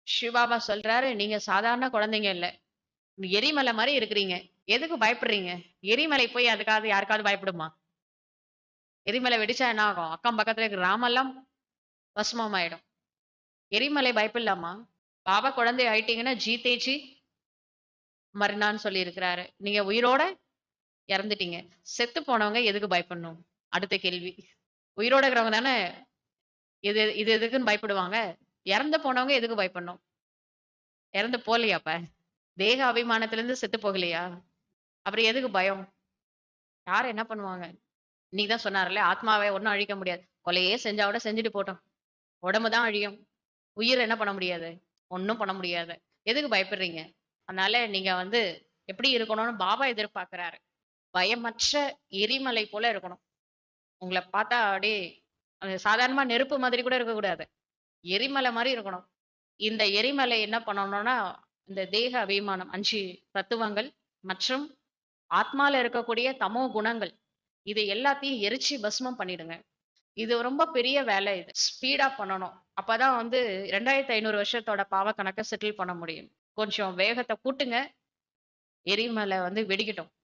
சிவபாபா சொல்றாரு நீங்க சாதாரண குழந்தைங்க இல்ல எரிமலை மாதிரி இருக்கிறீங்க எதுக்கு பயப்படுறீங்க எரிமலை போய் அதுக்காவது யாருக்காவது பயப்படுமா எரிமலை வெடிச்சா என்ன ஆகும் அக்கம் பக்கத்துல இருக்கிற கிராமெல்லாம் பஸ்மம் ஆயிடும் எரிமலை பயப்படலாமா பாபா குழந்தை ஆயிட்டீங்கன்னா ஜீ தேஜி மறுநான்னு சொல்லி இருக்கிறாரு நீங்க உயிரோட இறந்துட்டீங்க செத்து போனவங்க எதுக்கு பயப்படணும் அடுத்த கேள்வி உயிரோட இருக்கிறவங்க தானே இது இது எதுக்குன்னு பயப்படுவாங்க இறந்து போனவங்க எதுக்கு பயப்படணும் இறந்து போகலையா அப்ப தேக அபிமானத்துல இருந்து செத்து போகலையா அப்புறம் எதுக்கு பயம் யார் என்ன பண்ணுவாங்க இன்னைக்கு தான் சொன்னார்ல ஆத்மாவை ஒன்றும் அழிக்க முடியாது கொலையே செஞ்சா கூட செஞ்சுட்டு போட்டோம் உடம்பு தான் அழியும் உயிர் என்ன பண்ண முடியாது ஒன்றும் பண்ண முடியாது எதுக்கு பயப்படுறீங்க அதனால நீங்க வந்து எப்படி இருக்கணும்னு பாபா எதிர்பார்க்கிறாரு பயமற்ற எரிமலை போல இருக்கணும் உங்களை பார்த்தா அப்படியே அது சாதாரணமா நெருப்பு மாதிரி கூட இருக்கக்கூடாது எரிமலை மாதிரி இருக்கணும் இந்த எரிமலை என்ன பண்ணணும்னா இந்த தேக அபிமானம் அஞ்சு தத்துவங்கள் மற்றும் ஆத்மால இருக்கக்கூடிய தமோ குணங்கள் இது எல்லாத்தையும் எரிச்சு பஸ்மம் பண்ணிடுங்க இது ரொம்ப பெரிய வேலை இது ஸ்பீடா பண்ணணும் அப்பதான் வந்து ரெண்டாயிரத்தி ஐநூறு வருஷத்தோட பாவ கணக்கை செட்டில் பண்ண முடியும் கொஞ்சம் வேகத்தை கூட்டுங்க எரிமலை வந்து வெடிக்கட்டும்